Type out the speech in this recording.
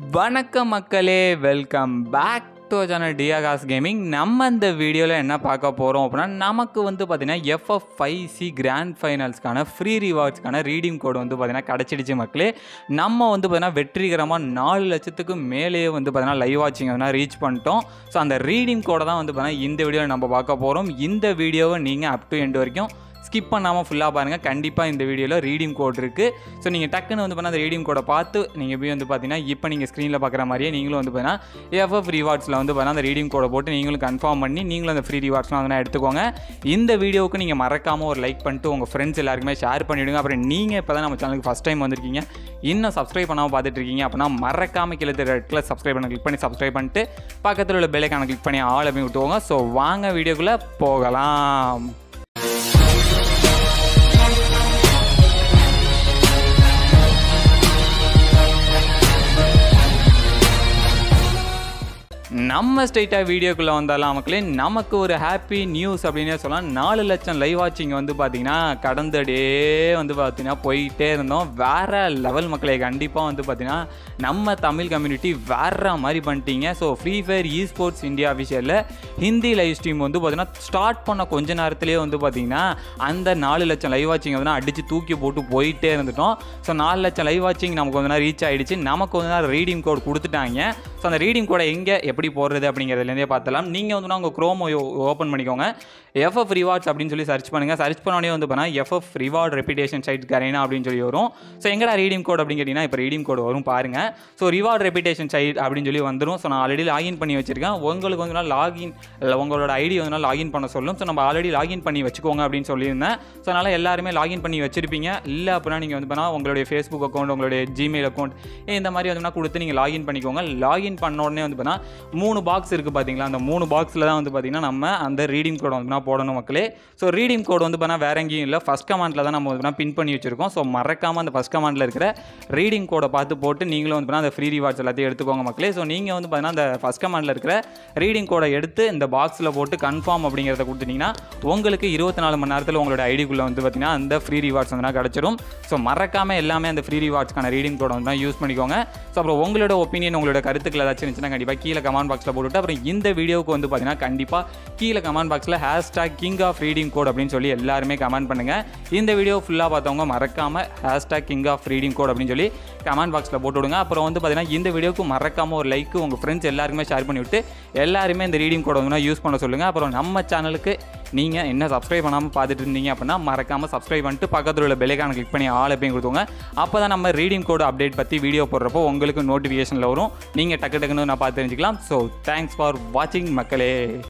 வணக்கம் மக்களே welcome back to channel டியாகாஸ் கேமிங் நம்ம இந்த வீடியோவில் என்ன பார்க்க போகிறோம் அப்படின்னா நமக்கு வந்து பார்த்திங்கன்னா எஃப்எஃப் ஃபைவ் சி கிராண்ட் ஃபைனல்ஸ்க்கான ஃப்ரீ ரிவார்ட்ஸ்க்கான ரீடிங் கோடு வந்து பார்த்திங்கன்னா கிடச்சிடுச்சு மக்களே நம்ம வந்து பார்த்திங்கன்னா வெற்றிகரமாக நாலு லட்சத்துக்கு மேலேயே வந்து பார்த்திங்கன்னா லைவ் வாட்சிங் வந்து ரீச் பண்ணிட்டோம் ஸோ அந்த ரீடிங் கோடை தான் வந்து பார்த்திங்கன்னா இந்த வீடியோவில் நம்ம பார்க்க போகிறோம் இந்த வீடியோவை நீங்கள் அப் டு எண்ட் வரைக்கும் ஸ்கிப் பண்ணாமல் ஃபுல்லாக பாருங்கள் கண்டிப்பாக இந்த வீடியோவில் ரீடிங் கோட் இருக்குது ஸோ நீங்கள் டக்குன்னு வந்து பண்ணால் அந்த ரீடிங் கோடை பார்த்து நீங்கள் போய் வந்து பார்த்தீங்கன்னா இப்போ நீங்கள் ஸ்க்ரீனில் பார்க்குற மாதிரியே நீங்களும் வந்து பார்த்தீங்கன்னா எஃப்எஃப் ரிவார்ட்ஸில் வந்து பார்த்தீங்கன்னா அந்த ரீடிங் கோடை போட்டு நீங்களும் கன்ஃபார்ம் பண்ணி நீங்களும் அந்த ஃப்ரீ ரிவார்ட்ஸ்லாம் வந்து எடுத்துக்கோங்க இந்த வீடியோவுக்கு நீங்கள் மறக்காமல் ஒரு லைக் பண்ணிட்டு உங்கள் ஃப்ரெண்ட்ஸ் எல்லாருக்குமே ஷேர் பண்ணிவிடுங்க அப்புறம் நீங்கள் இப்போ தான் நம்ம சேனலுக்கு ஃபஸ்ட் டைம் வந்திருக்கீங்க இன்னும் சப்ஸ்கிரைப் பண்ணாமல் பார்த்துட்டு இருக்கீங்க அப்படின்னா மறக்காமல் கீழே ரெட் கலர் சப்ஸ்கிரைப் பண்ண கிளிக் பண்ணி சப்ஸ்கிரைப் பண்ணிட்டு பக்கத்தில் உள்ள பெல்லைக்கான கிளிக் பண்ணி ஆள் அப்படி விட்டுவோங்க ஸோ வாங்க வீடியோக்குள்ளே போகலாம் நம்ம ஸ்ட்ரைட்டாக வீடியோக்குள்ளே வந்தாலும் மக்களே நமக்கு ஒரு ஹாப்பி நியூஸ் அப்படின்னே சொல்லலாம் நாலு லட்சம் லைவ் வாட்சிங் வந்து பார்த்தீங்கன்னா கடந்த டே வந்து பார்த்தீங்கன்னா போயிட்டே இருந்தோம் வேற லெவல் மக்களை கண்டிப்பாக வந்து பார்த்தீங்கன்னா நம்ம தமிழ் கம்யூனிட்டி வேற மாதிரி பண்ணிட்டீங்க so free fire E sports India அஃபிஷியலில் ஹிந்தி லைவ் ஸ்ட்ரீம் வந்து பார்த்தீங்கன்னா ஸ்டார்ட் பண்ண கொஞ்ச நேரத்திலேயே வந்து பார்த்தீங்கன்னா அந்த நாலு லட்சம் லைவ் வாட்சிங் வந்து அடித்து தூக்கி போட்டு போயிட்டே இருந்துட்டோம் ஸோ நாலு லட்சம் லைவ் வாட்சிங் நமக்கு வந்து ரீச் ஆகிடுச்சு நமக்கு வந்து ரீடிங் கோட் கொடுத்துட்டாங்க ஸோ அந்த ரீடிங் கோடை எங்கே எப்படி போடுறது அப்படிங்கிறதுலேருந்தே பார்த்தலாம் நீங்கள் வந்து உங்கள் க்ரோமோ ஓப்பன் பண்ணிக்கோங்க எஃப்எஃப் ரிவார்ட்ஸ் அப்படின்னு சொல்லி சர்ச் பண்ணுங்கள் சர்ச் பண்ணோடனே வந்து பண்ணால் FF reward redemption site Garena அப்படின்னு சொல்லி வரும் ஸோ எங்கடா ரீடிங் கோட் அப்படின்னு கேட்டிங்கன்னா இப்போ ரீடிங் கோட் வரும் பாருங்கள் ஸோ ரிவார்ட் ரெப்பிடேஷன் சைட் அப்படின்னு சொல்லி வந்துடும் ஸோ நான் ஆல்ரெடி லாகின் பண்ணி வச்சிருக்கேன் உங்களுக்கு வந்து லாகின் உங்களோட ஐடி வந்து லாகின் பண்ண சொல்லும் ஸோ நம்ம ஆல்ரெடி லாகின் பண்ணி வச்சுக்கோங்க அப்படின்னு சொல்லியிருந்தேன் ஸோ அதனால் எல்லாருமே லாகின் பண்ணி வச்சிருப்பீங்க இல்லை அப்படின்னா நீங்கள் வந்து பண்ணால் உங்களுடைய ஃபேஸ்புக் அக்கௌண்ட் உங்களுடைய ஜிமெயில் அக்கௌண்ட் இந்த மாதிரி வந்து கொடுத்து நீங்கள் லாகின் பண்ணிக்கோங்க லாகின் பண்ண உடனே வந்து பண்ணால் மூணு பாக்ஸ் இருக்குது பார்த்தீங்களா அந்த மூணு பாக்ஸில் தான் வந்து பார்த்தீங்கன்னா நம்ம அந்த ரீடிங் கோட் வந்து போடணும் மக்களே ஸோ ரீடிங் கோட் வந்து பண்ணால் வேற எங்கேயும் இல்லை ஃபஸ்ட் கமாண்டில் தான் நம்ம வந்து பின் பண்ணி வச்சிருக்கோம் ஸோ மறக்காமல் அந்த ஃபஸ்ட் கமாண்டில் இருக்கிற ரீடிங் கோடை பார்த்து போட்டு நீங்களும் வந்து பண்ணால் அந்த ஃப்ரீ ரிவார்ட்ஸ் எல்லாத்தையும் எடுத்துக்கோங்க மக்களே ஸோ நீங்கள் வந்து பார்த்தீங்கன்னா அந்த ஃபஸ்ட் கமாண்டில் இருக்கிற ரீடிங் கோடை எடுத்து இந்த பாக்ஸில் போட்டு கன்ஃபார்ம் அப்படிங்கிறத கொடுத்துட்டிங்கன்னா உங்களுக்கு இருபத்தி நாலு மணி நேரத்தில் உங்களோட ஐடிக்குள்ளே வந்து பார்த்தீங்கன்னா அந்த ஃப்ரீ ரிவார்ட்ஸ் வந்து கிடச்சிரும் ஸோ மறக்காமல் எல்லாமே அந்த ஃப்ரீ ரிவார்ட்ஸ்க்கான ரீடிங் கோடை வந்து யூஸ் பண்ணிக்கோங்க ஸோ அப்புறம் உங்களோட ஒப்பீனியன் உங்களோட கருத்துக்கள் ஏதாச்சும் இருந்துச்சுன்னா கண்டிப்பாக கீழே கமெண்ட் பாக்ஸில் போட்டுட்டு அப்புறம் இந்த வீடியோவுக்கு வந்து பார்த்தீங்கன்னா கண்டிப்பாக கீழே கமெண்ட் பாக்ஸில் hashtag king of redeem code அப்படின்னு சொல்லி எல்லாருமே கமெண்ட் பண்ணுங்கள் இந்த வீடியோ ஃபுல்லாக பார்த்தவங்க மறக்காமல் hashtag king of redeem code அப்படின்னு சொல்லி கமெண்ட் பாக்ஸில் போட்டு விடுங்க அப்புறம் வந்து பார்த்தீங்கன்னா இந்த வீடியோக்கு மறக்காமல் ஒரு லைக் உங்கள் ஃப்ரெண்ட்ஸ் எல்லாருக்குமே ஷேர் பண்ணி விட்டு எல்லாருமே இந்த ரீடிங் கோட் வந்து யூஸ் பண்ண சொல்லுங்கள் அப்புறம் நம்ம சேனலுக்கு நீங்கள் என்ன சப்ஸ்கிரைப் பண்ணாமல் பார்த்துட்டு இருந்தீங்க அப்படின்னா மறக்காமல் சப்ஸ்கிரைப் பண்ணிட்டு பக்கத்தில் உள்ள பெலைக்கான கிளிக் பண்ணி ஆள் எப்பயும் கொடுத்துங்க அப்போ தான் நம்ம ரீடிங் கோடு அப்டேட் பற்றி வீடியோ போடுறப்போ உங்களுக்கு நோட்டிஃபிகேஷனில் வரும் நீங்கள் டக்கு டக்குன்னு நான் பார்த்து தெரிஞ்சுக்கலாம் ஸோ தேங்க்ஸ் ஃபார் வாட்சிங் மக்களே